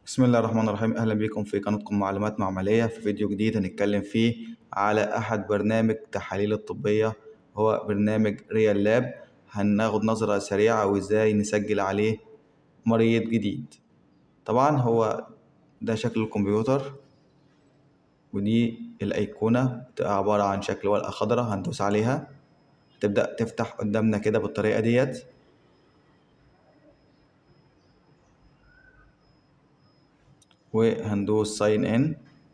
بسم الله الرحمن الرحيم أهلا بكم في قناتكم معلومات معملية في فيديو جديد هنتكلم فيه على أحد برنامج تحاليل الطبية هو برنامج ريال لاب هناخد نظرة سريعة وإزاي نسجل عليه مريض جديد طبعا هو ده شكل الكمبيوتر ودي الأيقونة بتبقى عبارة عن شكل ورقة خضراء هندوس عليها تبدأ تفتح قدامنا كده بالطريقة ديت وهندوس ساين ان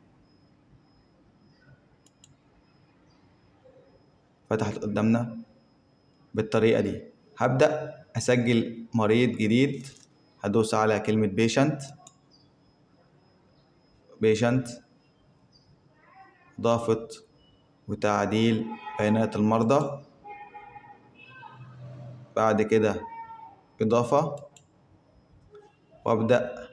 فتحت قدامنا بالطريقة دي هبدأ أسجل مريض جديد هدوس على كلمة بيشنت بيشنت إضافة وتعديل بيانات المرضى بعد كده إضافة وأبدأ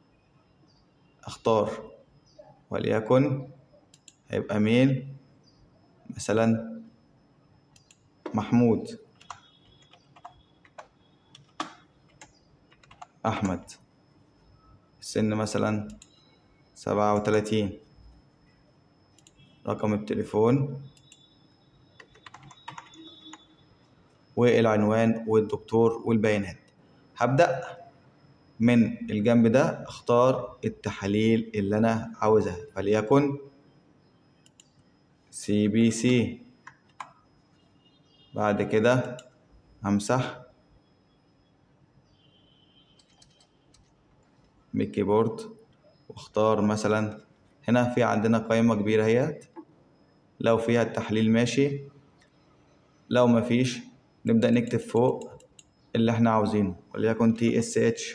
اختار وليكن هيبقى مين مثلا محمود احمد السن مثلا سبعة وتلاتين رقم التليفون والعنوان والدكتور والبيانات هبدأ من الجنب ده اختار التحاليل اللي انا عاوزها فليكن سي بي سي بعد كده همسح من الكيبورد واختار مثلا هنا في عندنا قائمة كبيرة اهيت لو فيها التحليل ماشي لو مفيش نبدأ نكتب فوق اللي احنا عاوزينه وليكن تي اس اتش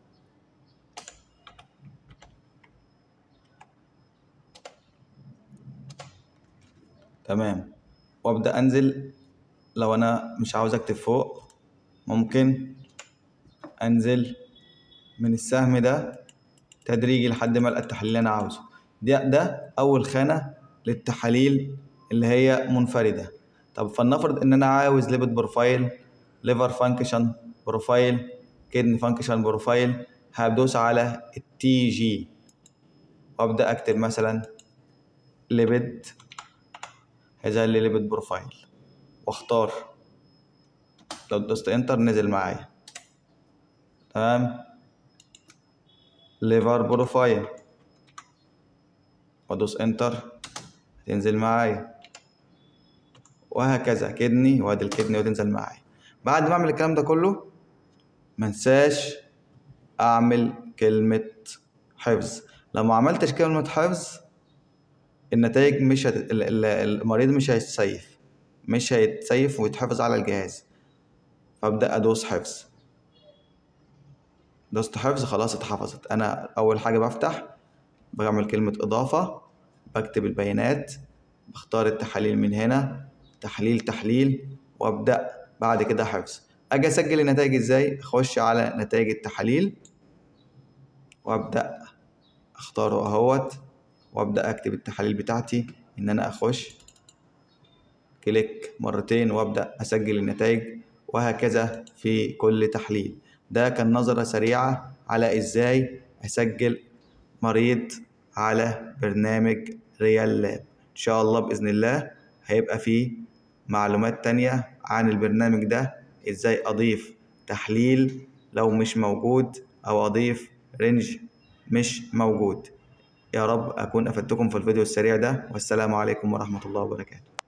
تمام وابدا انزل لو انا مش عاوز اكتب فوق ممكن انزل من السهم ده تدريجي لحد ما القى التحليل اللي انا عاوزه ده ده اول خانه للتحاليل اللي هي منفرده طب فلنفرض ان انا عاوز ليبت بروفايل ليفر فانكشن بروفايل كدني فانكشن بروفايل هدوس على التي جي وابدا اكتب مثلا ليبت هيظهر لي ليبت بروفايل واختار لو دوست انتر نزل معايا تمام ليفر بروفايل وادوس انتر تنزل معايا وهكذا كدني وادي الكدني وتنزل معايا بعد ما اعمل الكلام ده كله منساش اعمل كلمة حفظ لو ما عملتش كلمة حفظ النتائج مش هت... المريض مش هيتسيف مش هيتسيف ويتحفظ على الجهاز فابدا ادوس حفظ دوست حفظ خلاص اتحفظت انا اول حاجه بفتح بعمل كلمه اضافه بكتب البيانات بختار التحاليل من هنا تحليل تحليل وابدا بعد كده حفظ اجي اسجل النتائج ازاي اخش على نتائج التحاليل وابدا اختاره اهوت وابدا اكتب التحاليل بتاعتي ان انا اخش كليك مرتين وابدا اسجل النتائج وهكذا في كل تحليل ده كان نظرة سريعة على ازاي اسجل مريض على برنامج ريال لاب ان شاء الله باذن الله هيبقى فيه معلومات تانية عن البرنامج ده ازاي اضيف تحليل لو مش موجود او اضيف رينج مش موجود يا رب أكون أفدتكم في الفيديو السريع ده والسلام عليكم ورحمة الله وبركاته